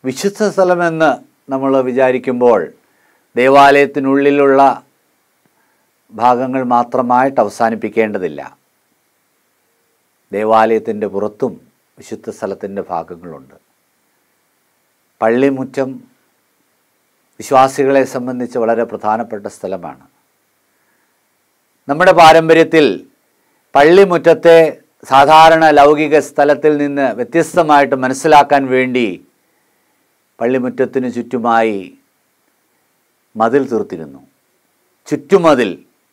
വിശുദ്ധ സ്ഥലമെന്ന് നമ്മൾ വിചാരിക്കുമ്പോൾ ദേവാലയത്തിനുള്ളിലുള്ള ഭാഗങ്ങൾ മാത്രമായിട്ട് അവസാനിപ്പിക്കേണ്ടതില്ല ദേവാലയത്തിൻ്റെ പുറത്തും വിശുദ്ധ സ്ഥലത്തിൻ്റെ ഭാഗങ്ങളുണ്ട് പള്ളിമുറ്റം വിശ്വാസികളെ സംബന്ധിച്ച് വളരെ പ്രധാനപ്പെട്ട സ്ഥലമാണ് നമ്മുടെ പാരമ്പര്യത്തിൽ പള്ളിമുറ്റത്തെ സാധാരണ ലൗകിക സ്ഥലത്തിൽ നിന്ന് വ്യത്യസ്തമായിട്ട് മനസ്സിലാക്കാൻ വേണ്ടി പള്ളിമുറ്റത്തിന് ചുറ്റുമായി മതിൽ തീർത്തിരുന്നു ചുറ്റുമതിൽ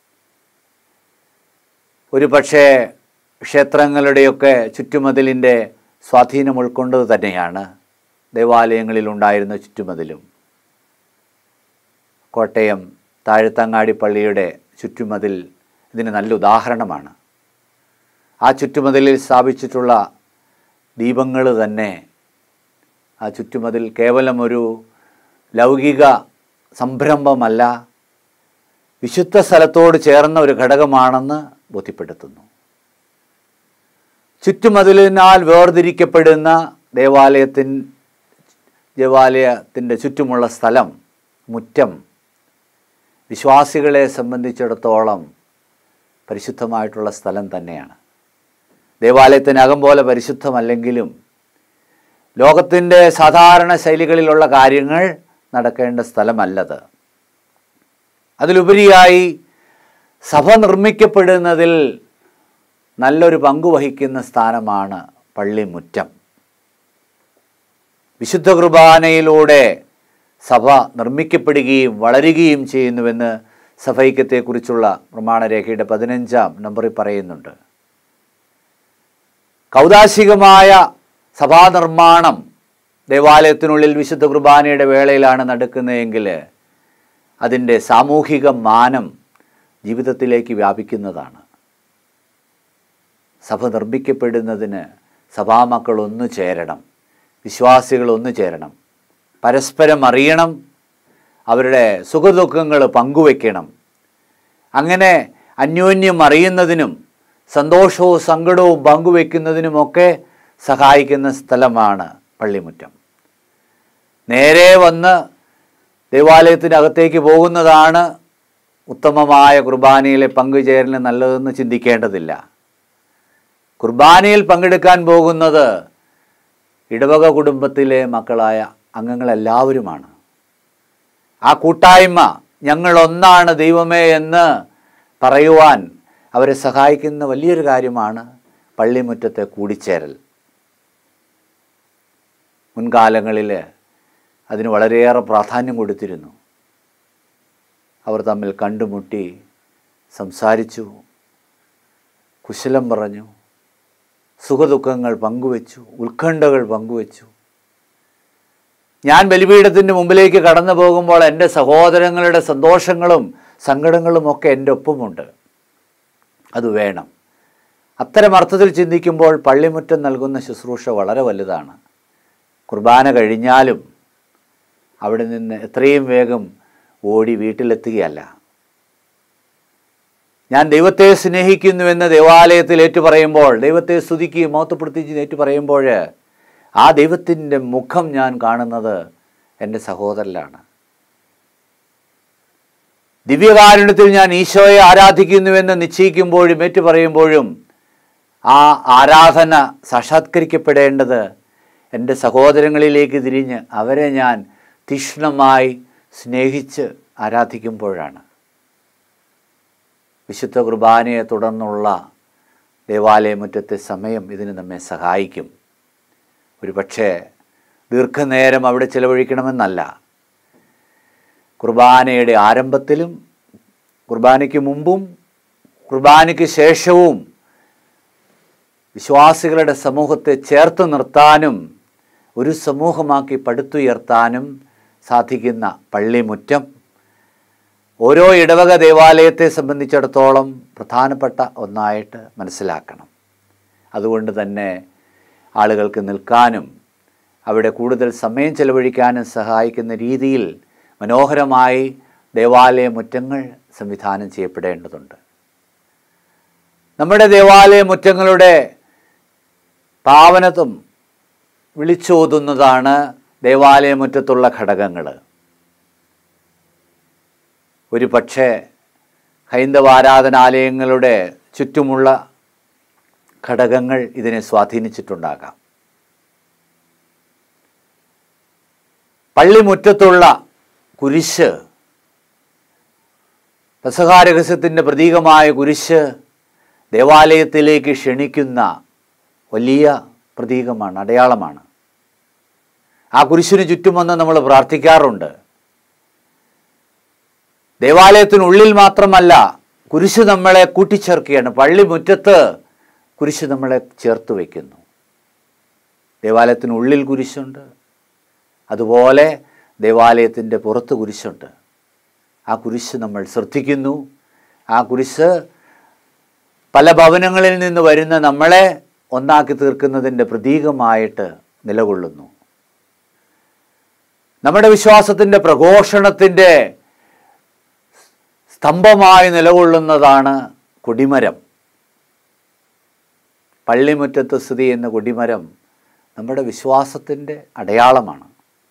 ഒരു പക്ഷേ ക്ഷേത്രങ്ങളുടെയൊക്കെ ചുറ്റുമതിലിൻ്റെ സ്വാധീനം ഉൾക്കൊണ്ടത് തന്നെയാണ് ദേവാലയങ്ങളിൽ ഉണ്ടായിരുന്ന ചുറ്റുമതിലും കോട്ടയം താഴത്തങ്ങാടി പള്ളിയുടെ ചുറ്റുമതിൽ ഇതിന് നല്ല ഉദാഹരണമാണ് ആ ചുറ്റുമതിലിൽ സ്ഥാപിച്ചിട്ടുള്ള ദീപങ്ങൾ തന്നെ ആ ചുറ്റുമതിൽ കേവലം ഒരു ലൗകിക സംരംഭമല്ല വിശുദ്ധ സ്ഥലത്തോട് ചേർന്ന ഒരു ഘടകമാണെന്ന് ബോധ്യപ്പെടുത്തുന്നു ചുറ്റുമതിലിനാൽ വേർതിരിക്കപ്പെടുന്ന ദേവാലയത്തിൻ ദേവാലയത്തിൻ്റെ ചുറ്റുമുള്ള സ്ഥലം മുറ്റം വിശ്വാസികളെ സംബന്ധിച്ചിടത്തോളം പരിശുദ്ധമായിട്ടുള്ള സ്ഥലം തന്നെയാണ് ദേവാലയത്തിനകം പോലെ പരിശുദ്ധമല്ലെങ്കിലും ലോകത്തിൻ്റെ സാധാരണ ശൈലികളിലുള്ള കാര്യങ്ങൾ നടക്കേണ്ട സ്ഥലമല്ലത് അതിലുപരിയായി സഭ നിർമ്മിക്കപ്പെടുന്നതിൽ നല്ലൊരു പങ്ക് വഹിക്കുന്ന സ്ഥാനമാണ് പള്ളിമുറ്റം വിശുദ്ധ കുർബാനയിലൂടെ സഭ നിർമ്മിക്കപ്പെടുകയും വളരുകയും ചെയ്യുന്നുവെന്ന് സഭൈക്യത്തെക്കുറിച്ചുള്ള പ്രമാണരേഖയുടെ പതിനഞ്ചാം നമ്പറിൽ പറയുന്നുണ്ട് കൗതാശികമായ സഭാനിർമ്മാണം ദേവാലയത്തിനുള്ളിൽ വിശുദ്ധ കുർബാനയുടെ വേളയിലാണ് നടക്കുന്നതെങ്കിൽ അതിൻ്റെ സാമൂഹിക മാനം ജീവിതത്തിലേക്ക് വ്യാപിക്കുന്നതാണ് സഭ നിർമ്മിക്കപ്പെടുന്നതിന് സഭാമക്കൾ ഒന്നു ചേരണം വിശ്വാസികൾ ഒന്നു ചേരണം പരസ്പരം അറിയണം അവരുടെ സുഖദുഃഖങ്ങൾ പങ്കുവെക്കണം അങ്ങനെ അന്യോന്യം അറിയുന്നതിനും സന്തോഷവും സങ്കടവും പങ്കുവെക്കുന്നതിനുമൊക്കെ സഹായിക്കുന്ന സ്ഥലമാണ് പള്ളിമുറ്റം നേരെ വന്ന് ദേവാലയത്തിനകത്തേക്ക് പോകുന്നതാണ് ഉത്തമമായ കുർബാനയിലെ പങ്കുചേരലിന് നല്ലതെന്ന് ചിന്തിക്കേണ്ടതില്ല കുർബാനയിൽ പങ്കെടുക്കാൻ പോകുന്നത് ഇടവക കുടുംബത്തിലെ മക്കളായ അംഗങ്ങളെല്ലാവരുമാണ് ആ കൂട്ടായ്മ ഞങ്ങൾ ഒന്നാണ് ദൈവമേ എന്ന് പറയുവാൻ അവരെ സഹായിക്കുന്ന വലിയൊരു കാര്യമാണ് പള്ളിമുറ്റത്തെ കൂടിച്ചേരൽ മുൻകാലങ്ങളിൽ അതിന് വളരെയേറെ പ്രാധാന്യം കൊടുത്തിരുന്നു അവർ തമ്മിൽ കണ്ടുമുട്ടി സംസാരിച്ചു കുശലം പറഞ്ഞു സുഖദുഃഖങ്ങൾ പങ്കുവച്ചു ഉത്കണ്ഠകൾ പങ്കുവച്ചു ഞാൻ ബലിപീഠത്തിൻ്റെ മുമ്പിലേക്ക് കടന്നു പോകുമ്പോൾ എൻ്റെ സഹോദരങ്ങളുടെ സന്തോഷങ്ങളും സങ്കടങ്ങളും ഒക്കെ എൻ്റെ ഒപ്പമുണ്ട് അത് വേണം അത്തരം അർത്ഥത്തിൽ ചിന്തിക്കുമ്പോൾ പള്ളിമുറ്റം നൽകുന്ന ശുശ്രൂഷ വളരെ വലുതാണ് കുർബാന കഴിഞ്ഞാലും അവിടെ നിന്ന് എത്രയും വേഗം ഓടി വീട്ടിലെത്തുകയല്ല ഞാൻ ദൈവത്തെ സ്നേഹിക്കുന്നുവെന്ന് ദേവാലയത്തിൽ ഏറ്റുപറയുമ്പോൾ ദൈവത്തെ സ്തുതിക്കുകയും മഹത്വപ്പെടുത്തിച്ച് ഏറ്റുപറയുമ്പോൾ ആ ദൈവത്തിൻ്റെ മുഖം ഞാൻ കാണുന്നത് എൻ്റെ സഹോദരനാണ് ദിവ്യകാരുണ്യത്തിൽ ഞാൻ ഈശോയെ ആരാധിക്കുന്നുവെന്ന് നിശ്ചയിക്കുമ്പോഴും ഏറ്റുപറയുമ്പോഴും ആ ആരാധന സാക്ഷാത്കരിക്കപ്പെടേണ്ടത് എൻ്റെ സഹോദരങ്ങളിലേക്ക് തിരിഞ്ഞ് അവരെ ഞാൻ തീക്ഷ്ണമായി സ്നേഹിച്ച് ആരാധിക്കുമ്പോഴാണ് വിശുദ്ധ കുർബാനയെ തുടർന്നുള്ള ദേവാലയമുറ്റത്തെ സമയം ഇതിന് നമ്മെ സഹായിക്കും ഒരു പക്ഷേ ദീർഘനേരം അവിടെ ചിലവഴിക്കണമെന്നല്ല കുർബാനയുടെ ആരംഭത്തിലും കുർബാനയ്ക്ക് മുമ്പും കുർബാനയ്ക്ക് ശേഷവും വിശ്വാസികളുടെ സമൂഹത്തെ ചേർത്ത് നിർത്താനും ഒരു സമൂഹമാക്കി പടുത്തുയർത്താനും സാധിക്കുന്ന പള്ളിമുറ്റം ഓരോ ഇടവക ദേവാലയത്തെ സംബന്ധിച്ചിടത്തോളം പ്രധാനപ്പെട്ട ഒന്നായിട്ട് മനസ്സിലാക്കണം അതുകൊണ്ട് തന്നെ ആളുകൾക്ക് നിൽക്കാനും അവിടെ കൂടുതൽ സമയം ചെലവഴിക്കാനും സഹായിക്കുന്ന രീതിയിൽ മനോഹരമായി ദേവാലയ മുറ്റങ്ങൾ സംവിധാനം ചെയ്യപ്പെടേണ്ടതുണ്ട് നമ്മുടെ ദേവാലയ മുറ്റങ്ങളുടെ പാവനത്വം വിളിച്ചോതുന്നതാണ് ദേവാലയമുറ്റത്തുള്ള ഘടകങ്ങൾ ഒരു പക്ഷേ ഹൈന്ദവ ആരാധനാലയങ്ങളുടെ ചുറ്റുമുള്ള ഘടകങ്ങൾ ഇതിനെ സ്വാധീനിച്ചിട്ടുണ്ടാകാം പള്ളിമുറ്റത്തുള്ള കുരിശ് പെസഹാരഹസ്യത്തിൻ്റെ പ്രതീകമായ കുരിശ് ദേവാലയത്തിലേക്ക് ക്ഷണിക്കുന്ന വലിയ പ്രതീകമാണ് അടയാളമാണ് ആ കുരിശിന് ചുറ്റും വന്ന് നമ്മൾ പ്രാർത്ഥിക്കാറുണ്ട് ദേവാലയത്തിനുള്ളിൽ മാത്രമല്ല കുരിശ് നമ്മളെ കൂട്ടിച്ചേർക്കുകയാണ് പള്ളിമുറ്റത്ത് കുരിശ് നമ്മളെ ചേർത്ത് വയ്ക്കുന്നു ദേവാലയത്തിനുള്ളിൽ കുരിശുണ്ട് അതുപോലെ ദേവാലയത്തിൻ്റെ പുറത്ത് കുരിശുണ്ട് ആ കുരിശ് നമ്മൾ ശ്രദ്ധിക്കുന്നു ആ കുരിശ് പല ഭവനങ്ങളിൽ നിന്ന് വരുന്ന നമ്മളെ ഒന്നാക്കി തീർക്കുന്നതിൻ്റെ പ്രതീകമായിട്ട് നിലകൊള്ളുന്നു നമ്മുടെ വിശ്വാസത്തിൻ്റെ പ്രഘോഷണത്തിൻ്റെ സ്തംഭമായി നിലകൊള്ളുന്നതാണ് കൊടിമരം പള്ളിമുറ്റത്ത് സ്ഥിതി ചെയ്യുന്ന കൊടിമരം നമ്മുടെ വിശ്വാസത്തിൻ്റെ അടയാളമാണ്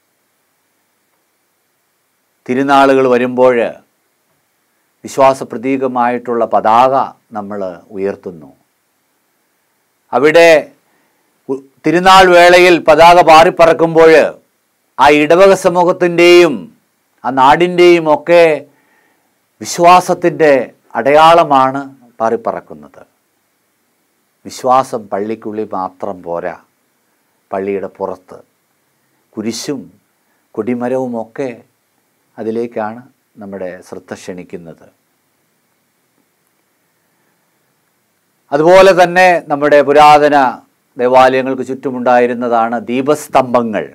തിരുനാളുകൾ വരുമ്പോൾ വിശ്വാസ പ്രതീകമായിട്ടുള്ള പതാക നമ്മൾ ഉയർത്തുന്നു അവിടെ ഉ- തിരുനാൾ വേളയിൽ പതാക പാറിപ്പറക്കുമ്പോൾ ആ ഇടവക സമൂഹത്തിൻ്റെയും ആ നാടിൻ്റെയും ഒക്കെ വിശ്വാസത്തിൻ്റെ അടയാളമാണ് പാറിപ്പറക്കുന്നത് വിശ്വാസം പള്ളിക്കുള്ളിൽ മാത്രം പോരാ പള്ളിയുടെ പുറത്ത് കുരിശും കൊടിമരവുമൊക്കെ അതിലേക്കാണ് നമ്മുടെ ശ്രദ്ധ ക്ഷണിക്കുന്നത് അതുപോലെ തന്നെ നമ്മുടെ പുരാതന ദേവാലയങ്ങൾക്ക് ചുറ്റുമുണ്ടായിരുന്നതാണ് ദീപസ്തംഭങ്ങൾ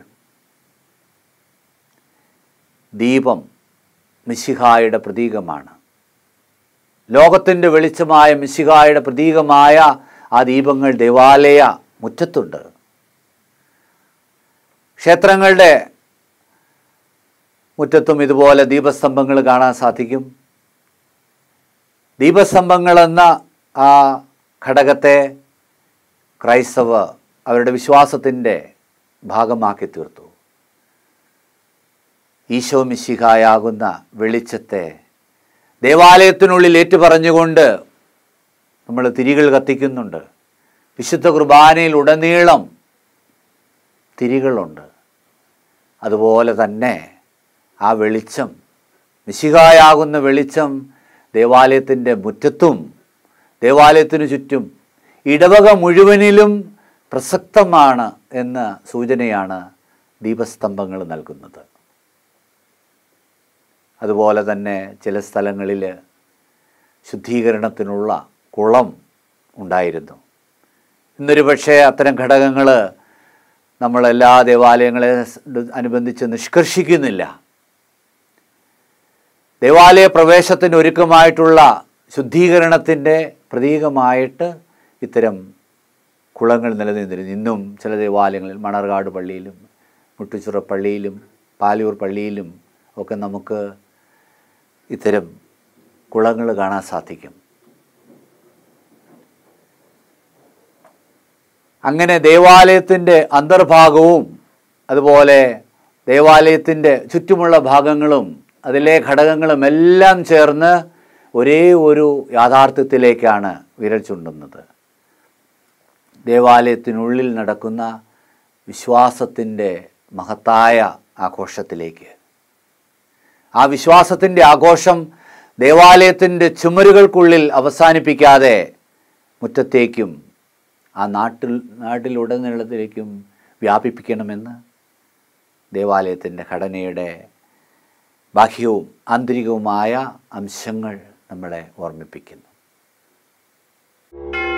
ദീപം മിശിഹായുടെ പ്രതീകമാണ് ലോകത്തിൻ്റെ വെളിച്ചമായ മിശിഹായുടെ പ്രതീകമായ ആ ദീപങ്ങൾ ദേവാലയ മുറ്റത്തുണ്ട് ക്ഷേത്രങ്ങളുടെ മുറ്റത്തും ഇതുപോലെ ദീപസ്തംഭങ്ങൾ കാണാൻ സാധിക്കും ദീപസ്തംഭങ്ങൾ എന്ന ആ ഘടകത്തെ ക്രൈസ്തവ അവരുടെ വിശ്വാസത്തിൻ്റെ ഭാഗമാക്കി തീർത്തു ഈശോ മിശിഹായാകുന്ന വെളിച്ചത്തെ ദേവാലയത്തിനുള്ളിൽ ഏറ്റുപറഞ്ഞുകൊണ്ട് നമ്മൾ തിരികൾ കത്തിക്കുന്നുണ്ട് വിശുദ്ധ കുർബാനയിൽ ഉടനീളം തിരികളുണ്ട് അതുപോലെ തന്നെ ആ വെളിച്ചം മിശിഹായാകുന്ന വെളിച്ചം ദേവാലയത്തിൻ്റെ മുറ്റത്തും ദേവാലയത്തിനു ചുറ്റും ഇടവക മുഴുവനിലും പ്രസക്തമാണ് എന്ന സൂചനയാണ് ദീപസ്തംഭങ്ങൾ നൽകുന്നത് അതുപോലെ തന്നെ ചില സ്ഥലങ്ങളിൽ ശുദ്ധീകരണത്തിനുള്ള കുളം ഉണ്ടായിരുന്നു ഇന്നൊരു പക്ഷേ അത്തരം ഘടകങ്ങൾ നമ്മളെല്ലാ ദേവാലയങ്ങളെ സ് അനുബന്ധിച്ച് നിഷ്കർഷിക്കുന്നില്ല ദേവാലയ പ്രവേശത്തിന് ഒരുക്കമായിട്ടുള്ള ശുദ്ധീകരണത്തിൻ്റെ പ്രതീകമായിട്ട് ഇത്തരം കുളങ്ങൾ നിലനിന്നിരുന്നു ഇന്നും ചില ദേവാലയങ്ങളിൽ മണർകാട് പള്ളിയിലും മുട്ടുചിറ പള്ളിയിലും പാലൂർ പള്ളിയിലും ഒക്കെ നമുക്ക് ഇത്തരം കുളങ്ങൾ കാണാൻ സാധിക്കും അങ്ങനെ ദേവാലയത്തിൻ്റെ അന്തർഭാഗവും അതുപോലെ ദേവാലയത്തിൻ്റെ ചുറ്റുമുള്ള ഭാഗങ്ങളും അതിലെ ഘടകങ്ങളും എല്ലാം ചേർന്ന് ഒരേ ഒരു യാഥാർത്ഥ്യത്തിലേക്കാണ് വിരൽ ചൂണ്ടുന്നത് ദേവാലയത്തിനുള്ളിൽ നടക്കുന്ന വിശ്വാസത്തിൻ്റെ മഹത്തായ ആഘോഷത്തിലേക്ക് ആ വിശ്വാസത്തിൻ്റെ ആഘോഷം ദേവാലയത്തിൻ്റെ ചുമരുകൾക്കുള്ളിൽ അവസാനിപ്പിക്കാതെ മുറ്റത്തേക്കും ആ നാട്ടിൽ നാട്ടിലുടനീളത്തിലേക്കും വ്യാപിപ്പിക്കണമെന്ന് ദേവാലയത്തിൻ്റെ ഘടനയുടെ ബാഹ്യവും ആന്തരികവുമായ അംശങ്ങൾ നമ്മളെ ഓർമ്മിപ്പിക്കുന്നു